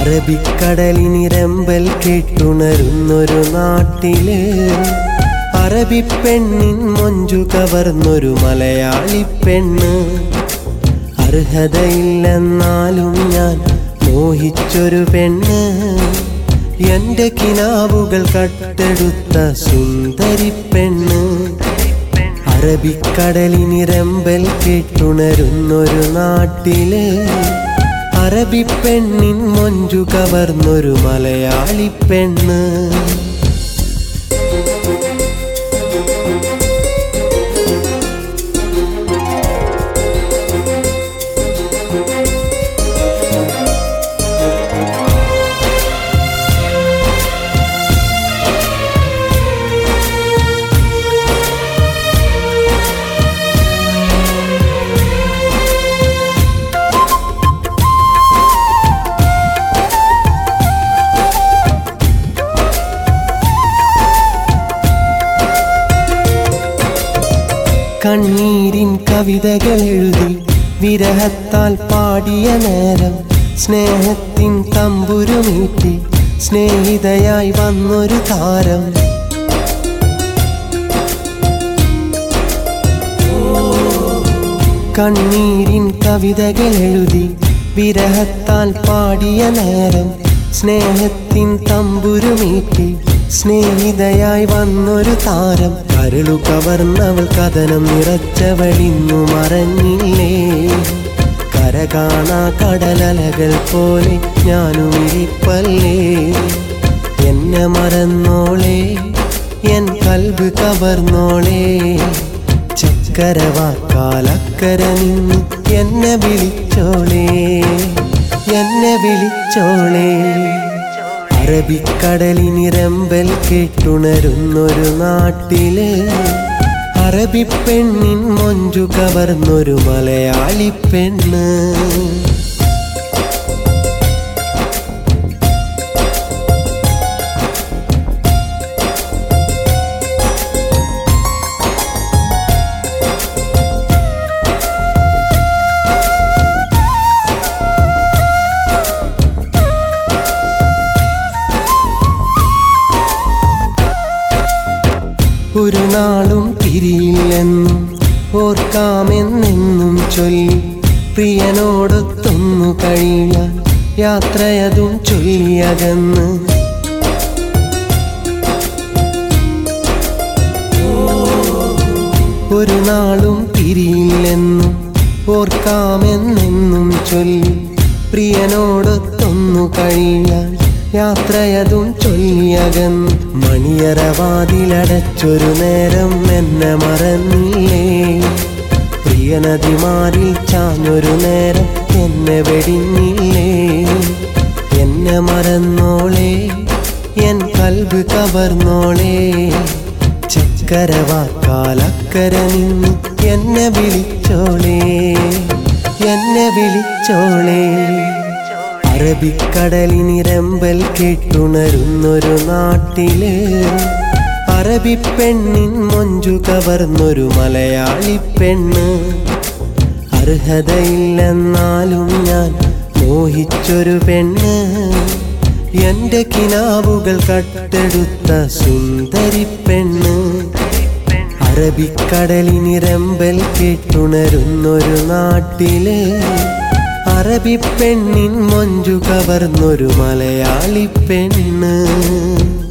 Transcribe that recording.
അറബിക്കടലിനിരമ്പൽ കേട്ടുണരുന്നൊരു നാട്ടില് അറബി പെണ്ണിൻ മൊഞ്ചു കവർന്നൊരു മലയാളി പെണ്ണ് അർഹതയില്ലെന്നാലും ഞാൻ മോഹിച്ചൊരു പെണ്ണ് എന്റെ കിനാവുകൾ കട്ടെടുത്ത സുന്ദരി പെണ്ണ് അറബിക്കടലിനിരമ്പൽ കേട്ടുണരുന്നൊരു നാട്ടില് അറബി പെണ്ണിൻ മൊഞ്ചു കവർന്നൊരു മലയാളി പെണ്ണ് കണ്ണീരിൻ കവിതകൾ എഴുതി വിരഹത്താൽ പാടിയ നേരം സ്നേഹത്തിൻ തമ്പുരുമീട്ടി സ്നേഹിതയായി വന്നൊരു താരം കണ്ണീരിൻ കവിതകൾ എഴുതി വിരഹത്താൽ പാടിയ നേരം സ്നേഹത്തിൻ തമ്പുരുമീട്ടി സ്നേഹിതയായി വന്നൊരു താരം കരളു കവർന്നവൾ കഥനം നിറച്ചവളിന്നു മറഞ്ഞില്ലേ കര കാണാ കടലലകൾ പോലെ ഞാനും ഇരിപ്പല്ലേ എന്നെ മറന്നോളേ എൻ കൽബ് കവർന്നോളേ ചക്കരവാക്കാലക്കര നിന്ന് എന്നെ വിളിച്ചോളേ എന്നെ വിളിച്ചോളേ അറബിക്കടലിനിരമ്പൽ കേട്ടുണരുന്നൊരു നാട്ടില് അറബി പെണ്ണിൻ മൊഞ്ചു കവർന്നൊരു മലയാളി പെണ്ണ് ഒരു നാളും തിരിയില്ലെന്നും ഓർക്കാമെന്നെന്നും ചൊല്ലി പ്രിയനോടൊത്തൊന്നു കഴിയാൻ യാത്രയതും ചൊല്ലിയകന്ന് ഒരു നാളും തിരിയില്ലെന്നും ഓർക്കാമെന്നെന്നും ചൊല്ലി പ്രിയനോടൊത്തൊന്നു കഴിയാൻ യാത്രയതും ചൊല്ലിയകൻ മണിയറവാതിലടച്ചൊരു നേരം എന്നെ മറന്നില്ലേ പ്രിയനദിമാരിൽ ചാഞ്ഞൊരു നേരം എന്നെ വെടിഞ്ഞില്ലേ എന്നെ മറന്നോളേ എൻ കൽബ് കവർന്നോളേ ചക്കരവാക്കാലക്കര നിന്ന് എന്നെ വിളിച്ചോളേ എന്നെ വിളിച്ചോളേ അറബിക്കടലിനിരമ്പൽ കേട്ടുണരുന്നൊരു നാട്ടില് അറബി പെണ്ണിൻ മൊഞ്ചു കവർന്നൊരു മലയാളി പെണ്ണ് അർഹതയില്ലെന്നാലും ഞാൻ മോഹിച്ചൊരു പെണ്ണ് എന്റെ കിനാവുകൾ കട്ടെടുത്ത സുന്ദരി പെണ്ണ് അറബിക്കടലിനിരമ്പൽ കേട്ടുണരുന്നൊരു നാട്ടില് അറബി പെണ്ണിൻ മൊഞ്ചു കവർന്നൊരു മലയാളി പെണ്ണ്